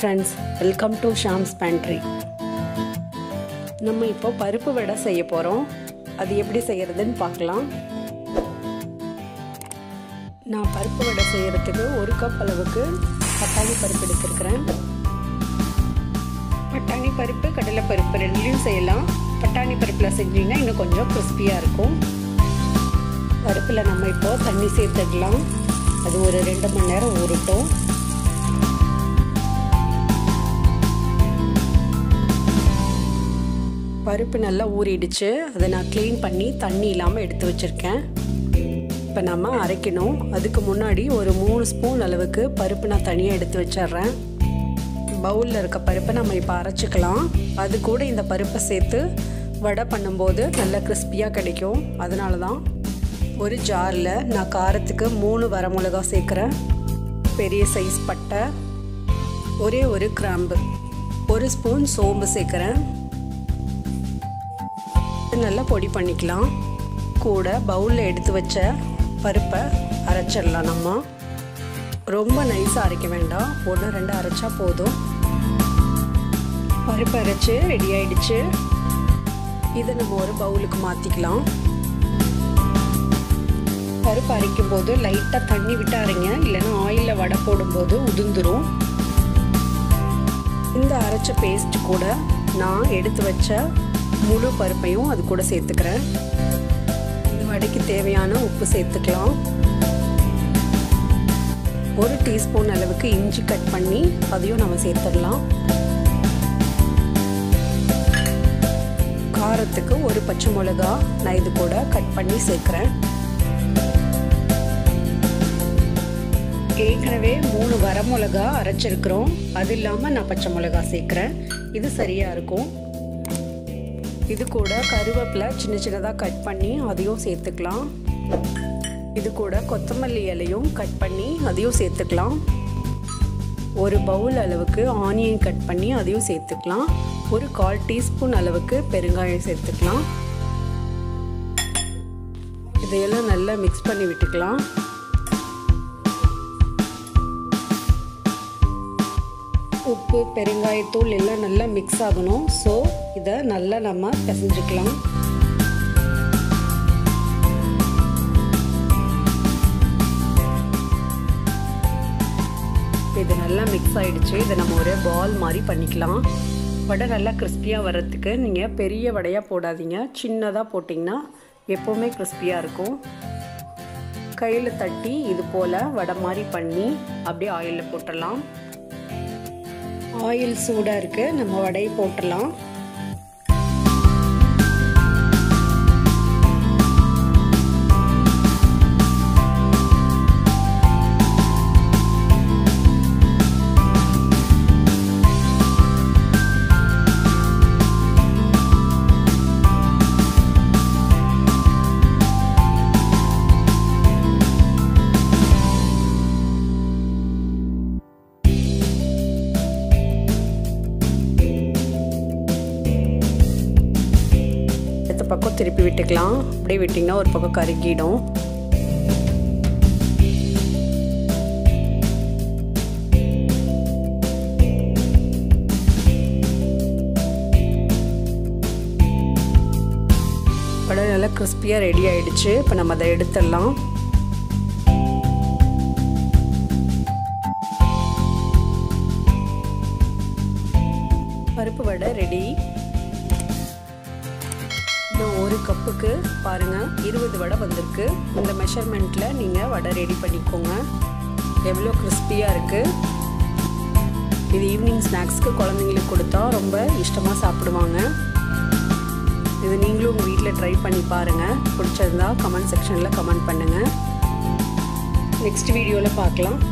friends welcome to ஷாம்ஸ் pantry நம்ம இப்போ பருப்பு வடை செய்ய போகிறோம் அது எப்படி செய்கிறதுன்னு பார்க்கலாம் நான் பருப்பு வடை செய்கிறதுக்கு ஒரு கப் அளவுக்கு பட்டாணி பருப்பு எடுத்துருக்கிறேன் பட்டாணி பருப்பு கடலை பருப்பு ரெண்டுலேயும் செய்யலாம் பட்டாணி பருப்பில் செஞ்சீங்கன்னா இன்னும் கொஞ்சம் கிறிஸ்பியாக இருக்கும் பருப்பில் நம்ம இப்போ தண்ணி சேர்த்துக்கலாம் அது ஒரு ரெண்டு மணி நேரம் ஊறட்டும் பருப்பு நல்லா ஊறிடுச்சு அதை நான் க்ளீன் பண்ணி தண்ணி இல்லாமல் எடுத்து வச்சுருக்கேன் இப்போ நம்ம அரைக்கணும் அதுக்கு முன்னாடி ஒரு மூணு ஸ்பூன் அளவுக்கு பருப்பு நான் தனியாக எடுத்து வச்சிட்றேன் பவுலில் இருக்க பருப்பை நம்ம இப்போ அரைச்சிக்கலாம் அது கூட இந்த பருப்பை சேர்த்து வடை பண்ணும்போது நல்லா கிறிஸ்பியாக கிடைக்கும் அதனால தான் ஒரு ஜாரில் நான் காரத்துக்கு மூணு வரமிளகா சேர்க்குறேன் பெரிய சைஸ் பட்டை ஒரே ஒரு கிராம்பு ஒரு ஸ்பூன் சோம்பு சேர்க்குறேன் நல்லா பொடி பண்ணிக்கலாம் கூட பவுலில் எடுத்து வச்ச பருப்பை அரைச்சிடலாம் நம்ம ரொம்ப நைஸாக அரைக்க வேண்டாம் ஒன்று ரெண்டு அரைச்சா போதும் பருப்பு அரைச்சி ரெடி ஆயிடுச்சு இதை நம்ம ஒரு பவுலுக்கு மாற்றிக்கலாம் பருப்பு அரைக்கும் போது லைட்டாக தண்ணி விட்டு அரைங்க இல்லைன்னா ஆயிலில் வடை போடும்போது உதிர்ந்துடும் இந்த அரைச்ச பேஸ்ட் கூட நான் எடுத்து வச்ச முழு பருப்பையும் அது கூட சேர்த்துக்கிறேன் இந்த வடைக்கு தேவையான உப்பு சேர்த்துக்கலாம் ஒரு டீஸ்பூன் அளவுக்கு இஞ்சி கட் பண்ணி அதையும் நம்ம சேர்த்துடலாம் காரத்துக்கு ஒரு பச்சை மிளகா நான் இது கூட கட் பண்ணி சேர்க்குறேன் ஏற்கனவே மூணு வரமிளகா அரைச்சிருக்கிறோம் அது இல்லாமல் நான் பச்சை மிளகா சேர்க்குறேன் இது சரியாக இருக்கும் இது கூட கருவேப்பிலை சின்ன சின்னதாக கட் பண்ணி அதையும் சேர்த்துக்கலாம் இது கூட கொத்தமல்லி இலையும் கட் பண்ணி அதையும் சேர்த்துக்கலாம் ஒரு பவுல் அளவுக்கு ஆனியன் கட் பண்ணி அதையும் சேர்த்துக்கலாம் ஒரு கால் டீஸ்பூன் அளவுக்கு பெருங்காயம் சேர்த்துக்கலாம் இதையெல்லாம் நல்லா மிக்ஸ் பண்ணி விட்டுக்கலாம் உப்பு பெருங்காயத்தூள் எல்லாம் நல்லா மிக்ஸ் ஆகணும் ஸோ இதை நல்லா நம்ம பிசைஞ்சிக்கலாம் இது நல்லா மிக்ஸ் ஆகிடுச்சு இதை நம்ம ஒரு பால் மாதிரி பண்ணிக்கலாம் வடை நல்லா கிறிஸ்பியாக வர்றதுக்கு நீங்கள் பெரிய வடையாக போடாதீங்க சின்னதாக போட்டிங்கன்னா எப்போவுமே கிறிஸ்பியாக இருக்கும் கையில் தட்டி இது போல் வடை மாதிரி பண்ணி அப்படியே ஆயிலில் போட்டுடலாம் ஆயில் சூடாக இருக்குது நம்ம வடையை போட்டுடலாம் அடுத்த பக்கம் திருப்பி விட்டுக்கலாம் அப்படியே விட்டிங்கன்னா ஒரு பக்கம் கருகிடும் வடை நல்லா கிறிஸ்பியாக ரெடி ஆயிடுச்சு இப்போ நம்ம அதை எடுத்துடலாம் பருப்பு வடை ரெடி இன்னும் ஒரு கப்புக்கு பாருங்கள் இருபது வடை வந்திருக்கு இந்த மெஷர்மெண்ட்டில் நீங்கள் வடை ரெடி பண்ணிக்கோங்க எவ்வளோ கிறிஸ்பியாக இருக்குது இது ஈவினிங் ஸ்நாக்ஸ்க்கு குழந்தைங்களுக்கு கொடுத்தா ரொம்ப இஷ்டமாக சாப்பிடுவாங்க இது நீங்களும் உங்கள் வீட்டில் ட்ரை பண்ணி பாருங்கள் பிடிச்சிருந்தா கமெண்ட் செக்ஷனில் கமெண்ட் பண்ணுங்கள் நெக்ஸ்ட் வீடியோவில் பார்க்கலாம்